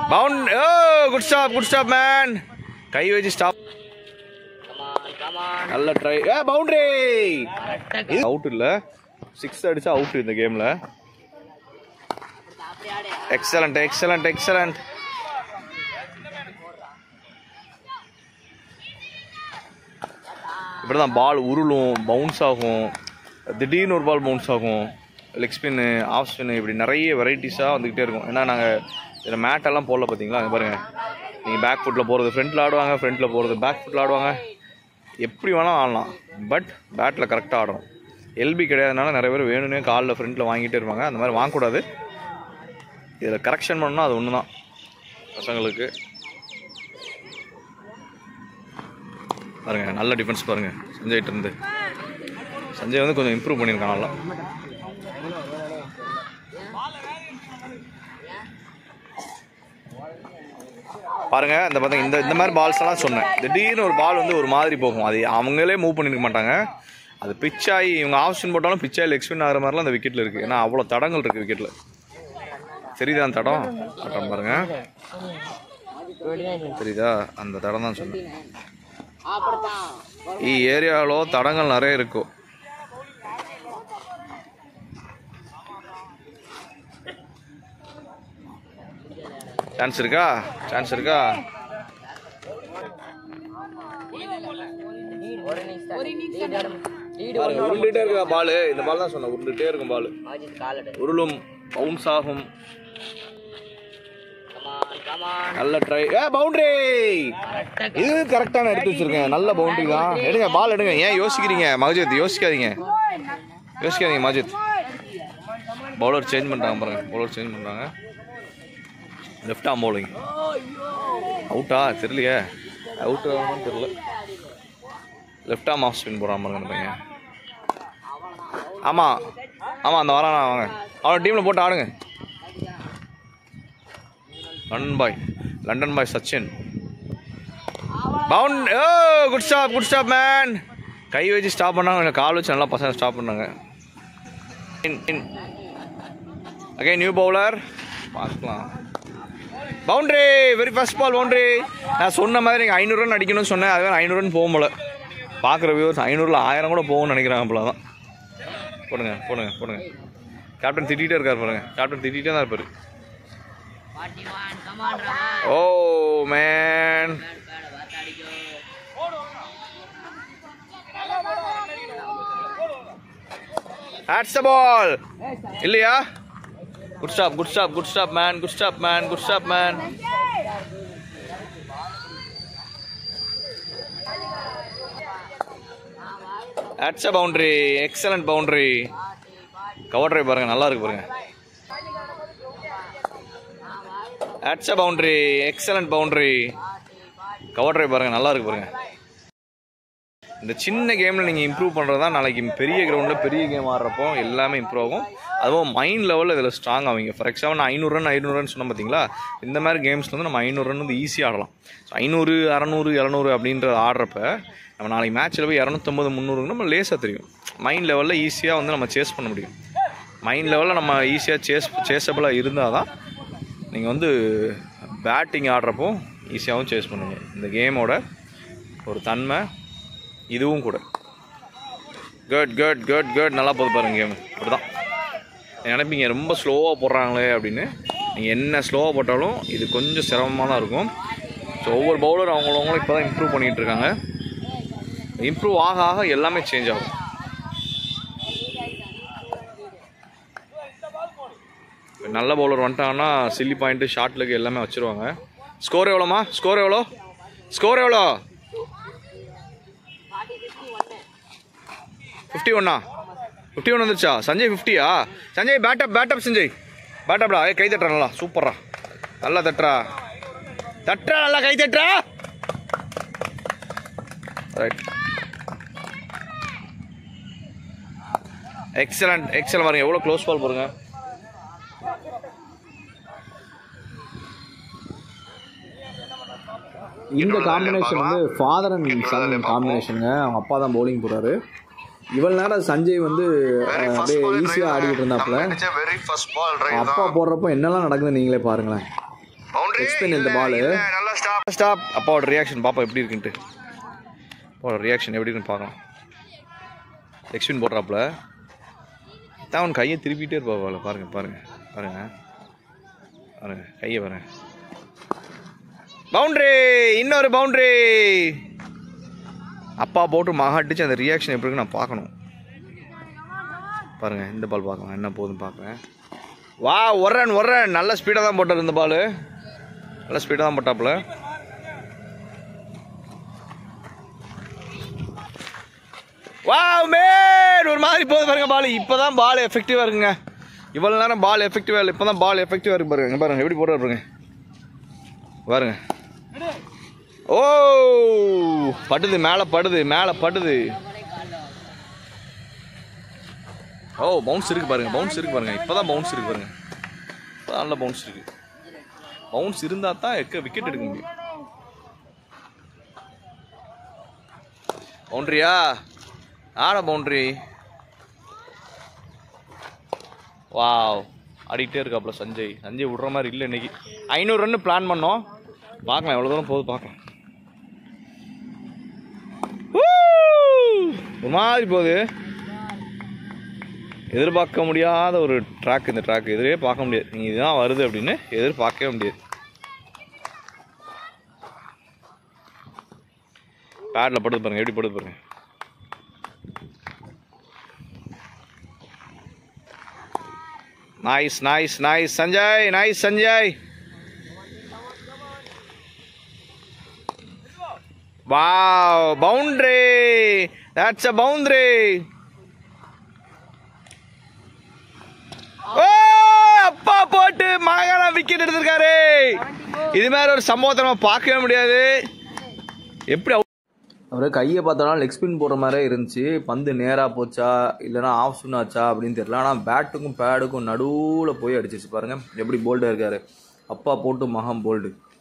Bound oh good stop good stop man கை வச்சு stop நல்ல ட்ரை ஏ பவுண்டரி அவுட் இல்ல சிக்ஸ் அடிச்சா அவுட் இந்த கேம்ல எக்ஸலண்ட் எக்ஸலண்ட் எக்ஸலண்ட் இப்படிதான் பால் உருளும் பவுன்ஸ் ஆகும் திடீர்னு ஒரு பால் பவுன்ஸ் ஆகும் லெக் ஸ்பின்னு ஆஃப் ஸ்பின்னு இப்படி நிறைய வெரைட்டிஸாக வந்துக்கிட்டே இருக்கும் ஏன்னா நாங்கள் இதில் மேட்டெல்லாம் போடல பார்த்தீங்களா அங்கே பாருங்கள் நீங்கள் பேக் ஃபுட்டில் போகிறது ஃப்ரண்ட்டில் ஆடுவாங்க ஃப்ரண்ட்டில் போகிறது பேக் ஃபுட்டில் ஆடுவாங்க எப்படி வேணாலும் ஆடலாம் பட் பேட்டில் கரெக்டாக ஆடணும் எல்பி கிடையாதுனால நிறைய பேர் வேணும்னே காலில் ஃப்ரண்ட்டில் வாங்கிட்டே இருப்பாங்க அந்த மாதிரி வாங்கக்கூடாது இதில் கரெக்ஷன் பண்ணணும்னா அது ஒன்று தான் பசங்களுக்கு பாருங்க நல்ல டிஃபென்ஸ் பாருங்க சஞ்சய்கிட்ட இருந்து சஞ்சய் வந்து கொஞ்சம் இம்ப்ரூவ் பண்ணியிருக்கான் நல்லா பாருங்க இந்த பார்த்தீங்க இந்த இந்த மாதிரி பால்ஸ் எல்லாம் சொன்னேன் திடீர்னு ஒரு பால் வந்து ஒரு மாதிரி போகும் அது அவங்களே மூவ் பண்ணிருக்க மாட்டாங்க அது pitch ஆகி இவங்க ஆப்ஷன் போட்டாலும் pitch ஆகி லெக் ஸ்பின் ஆகிற மாதிரிலாம் அந்த விக்கெட்டில் இருக்குது ஏன்னா அவ்வளோ தடங்கள் இருக்குது விக்கெட்டில் தெரியுதா அந்த தடம் தடம் பாருங்க தெரியுதா அந்த தடம் தான் சொன்னேன் ఈ ఏరియాలో తడంగల్ நிறைய இருக்கும் சான்ஸ் இருக்கா சான்ஸ் இருக்கா பாருங்க, உருண்டுட்டே இருக்கா பால் இந்த பால் தான் சொன்னேன் உருண்டுட்டே இருக்கும் பால் உருளும் பவுன்ஸ் ஆகும் நல்ல ட்ரை ஏ பவுண்டரி இது கரெக்டான எடுத்து வச்சிருக்கேன் நல்ல பவுண்டரி தான் எடுங்க பால் எடுங்க ஏன் யோசிக்கிறீங்க மகஜித் யோசிக்காதீங்க யோசிக்காதீங்க மஜித் பவுலர் சேஞ்ச் பண்ணுறாங்க பாருங்க பவுலர் சேஞ்ச் பண்ணுறாங்க லெஃப்ட் ஆம் பவுலிங் அவுட்டா தெரியலையே அவுட் ஆகணும்னு தெரியல லெஃப்ட் ஆம் ஆஃப் ஸ்பின் போகிறான் பாருங்க அந்த பையன் ஆமாம் ஆமாம் அந்த வரானா வாங்க அவன் டீமில் போட்டு ஆடுங்க London boy London boy Sachin pound oh good stop good stop man கை வச்சு ஸ்டாப் பண்ணாங்க கால் வச்சு நல்லா பசங்க ஸ்டாப் பண்ணாங்க அகே நியூ பவுலர் பார்க்கலாம் boundary very first ball boundary நான் சொன்ன மாதிரி நீங்கள் ஐநூறு ரன் அடிக்கணும்னு சொன்னேன் அது வேறு ஐநூறு ரன் போகும் போல பார்க்குற வியூவர்ஸ் ஐநூறுல ஆயிரம் கூட போகும்னு நினைக்கிறாங்க போல தான் போடுங்க போடுங்க போடுங்க கேப்டன் திட்டிகிட்டே இருக்கார் பாருங்க கேப்டன் திட்டிகிட்டே தான் இருப்பார் ஓ மேன் ஹேட்ஸ் த பால் இல்லையா good stop good stop good stop man good stop man good stop man hits a boundary excellent boundary cover drive பாருங்க நல்லா இருக்கு பாருங்க hits a boundary excellent boundary cover drive பாருங்க நல்லா இருக்கு பாருங்க இந்த சின்ன கேமில் நீங்கள் இம்ப்ரூவ் பண்ணுறது தான் நாளைக்கு பெரிய கிரவுண்டில் பெரிய கேம் ஆடுறப்போ எல்லாமே இம்ப்ரூவ் ஆகும் அதுவும் மைண்ட் லெவலில் இதில் ஸ்ட்ராங் ஆவீங்க ஃபார் எக்ஸாம்பிள் நான் ஐநூறு ரன் ஐநூறு ரன் சொன்னோம் பார்த்தீங்களா இந்த மாதிரி கேம்ஸில் வந்து நம்ம ஐநூறு ரன் வந்து ஈஸியாக ஆடலாம் ஸோ ஐநூறு அறநூறு இரநூறு அப்படின்ற ஆடுறப்ப நம்ம நாளைக்கு மேட்ச்சில் போய் இரநூத்தம்பது முந்நூறு நம்ம லேசாக தெரியும் மைண்ட் லெவலில் ஈஸியாக வந்து நம்ம சேஸ் பண்ண முடியும் மைண்ட் லெவலில் நம்ம ஈஸியாக சேஸ் சேஸபிளாக இருந்தால் தான் நீங்கள் வந்து பேட்டிங் ஆடுறப்போ ஈஸியாகவும் சேஸ் பண்ணுவீங்க இந்த கேமோட ஒரு தன்மை இதுவும் கூட குட் குட் குட் குட் நல்லா போகுது பாருங்க கேம் இப்படி தான் நினைப்பீங்க ரொம்ப ஸ்லோவாக போடுறாங்களே அப்படின்னு நீங்கள் என்ன ஸ்லோவாக போட்டாலும் இது கொஞ்சம் சிரமமாக தான் இருக்கும் ஸோ ஒவ்வொரு பவுலர் அவங்களவங்களும் இப்போ தான் இம்ப்ரூவ் பண்ணிகிட்டு இருக்காங்க இம்ப்ரூவ் ஆக ஆக எல்லாமே சேஞ்ச் ஆகும் இப்ப நல்ல பவுலர் வந்துட்டாங்கன்னா சில்லி பாயிண்ட்டு ஷார்ட் லெக் எல்லாமே வச்சுருவாங்க ஸ்கோர் எவ்வளோமா ஸ்கோர் எவ்வளோ ஸ்கோர் எவ்வளோ ஃபிஃப்டி ஒன்னா ஃபிஃப்டி ஒன் வந்துருச்சா சஞ்சய் ஃபிஃப்டியா சஞ்சய் பேட்டப் பேட்டப் சஞ்சய் பேட்டப்டா ஏ கை தட்டுறா நல்லா சூப்பரா நல்லா தட்டுறா தட்டுறா நல்லா கை தட்டுறா ரைட் எக்ஸலண்ட் எக்ஸலண்ட் பாருங்க எவ்வளோ க்ளோஸ் பால் பாருங்க இந்த காம்பினேஷன் வந்து ஃபாதர் அண்ட் சன் காம்பினேஷனுங்க அவங்க அப்பா தான் பவுலிங் போடுறாரு இவ்வளவு நேரம் சஞ்சய் வந்து அஹ், அப்படியே ஈஸியாக ஆடிக்கிட்டு இருந்தாப்புல வெரி ஃபர்ஸ்ட் பால் ரைட் அப்பா போடுறப்போ என்னெல்லாம் நடக்குது நீங்களே பாருங்களேன் பவுண்டரி எக்ஸ்பிளைன் இந்த பால் ஸ்டாப் அப்பாவோட ரியாக்ஷன் பாப்பா எப்படி இருக்குன்ட்டு அப்பாவோட ரியாக்ஷன் எப்படி இருக்குன்னு பார்க்கலாம் எக்ஸ்பின் போடுறாப்புல தான் அவன் கையை திருப்பிட்டே இருப்பா பாருங்க பாருங்க பாருங்க பாருங்க பாருங்க கையை பாருங்க பவுண்டரி இன்னொரு பவுண்டரி அப்பா போட்டு மகாட்டிச்சு அந்த ரியாக்ஷன் எப்படி இருக்கு நான் பார்க்கணும் பாருங்க இந்த பால் பார்க்கலாம் என்ன போகுதுன்னு பார்க்குறேன் வா ஒரு ரன் ஒரு ரன் நல்ல ஸ்பீடாக தான் போட்டார் இந்த பால் நல்ல ஸ்பீடாக தான் போட்டாப்புல வா மேன் ஒரு மாதிரி போகுது பாருங்க பால் இப்போ தான் பால் எஃபெக்டிவாக இருக்குங்க இவ்வளோ நேரம் பால் எஃபெக்டிவாக இல்லை இப்போ தான் பால் எஃபெக்டிவாக இருக்கு பாருங்க இங்க பாருங்க எப்படி போடுறாரு பாருங்க பாருங்க ஓ படுது மேலே படுது மேலே படுது ஓ பவுன்ஸ் இருக்கு பாருங்க பவுன்ஸ் இருக்கு பாருங்க இப்போதான் பவுன்ஸ் இருக்கு பாருங்க இப்போதான் நல்ல பவுன்ஸ் இருக்கு பவுன்ஸ் இருந்தா தான் எக்க விக்கெட் எடுக்க முடியும் பவுண்டரியா ஆட பவுண்டரி வாவ் ஆடிக்கிட்டே இருக்காப்புல சஞ்சய் சஞ்சய் விடுற மாதிரி இல்லை இன்னைக்கு ஐநூறு ரன் பிளான் பண்ணோம் பார்க்கலாம் எவ்வளோ தூரம் போகுது பார்க்கலாம் Woo! ஒரு மாதிரி போகுது எதிர்பார்க்க முடியாத ஒரு ட்ராக் இந்த ட்ராக் எதிரே பார்க்க முடியாது நீங்கள் இதுதான் வருது அப்படின்னு எதிர்பார்க்கவே முடியாது பேடில் படுத்து பாருங்க எப்படி படுத்து பாருங்க nice nice nice Sanjay nice Sanjay wow boundary that's a boundary oh அப்பா போட்டு மகனா விக்கெட் எடுத்திருக்காரு இது மாதிரி ஒரு சம்பவத்தை நம்ம பார்க்கவே முடியாது எப்படி out- அவர் கையை பார்த்தோன்னா லெக் ஸ்பின் போடுற மாதிரியே இருந்துச்சு பந்து நேராக போச்சா இல்லைனா ஆஃப் ஸ்பின் ஆச்சா அப்படின்னு தெரியல ஆனால் பேட்டுக்கும் பேடுக்கும் நடுவில் போய் அடிச்சிருச்சு பாருங்க எப்படி போல்டாக இருக்காரு அப்பா போட்டு மகம் போல்டு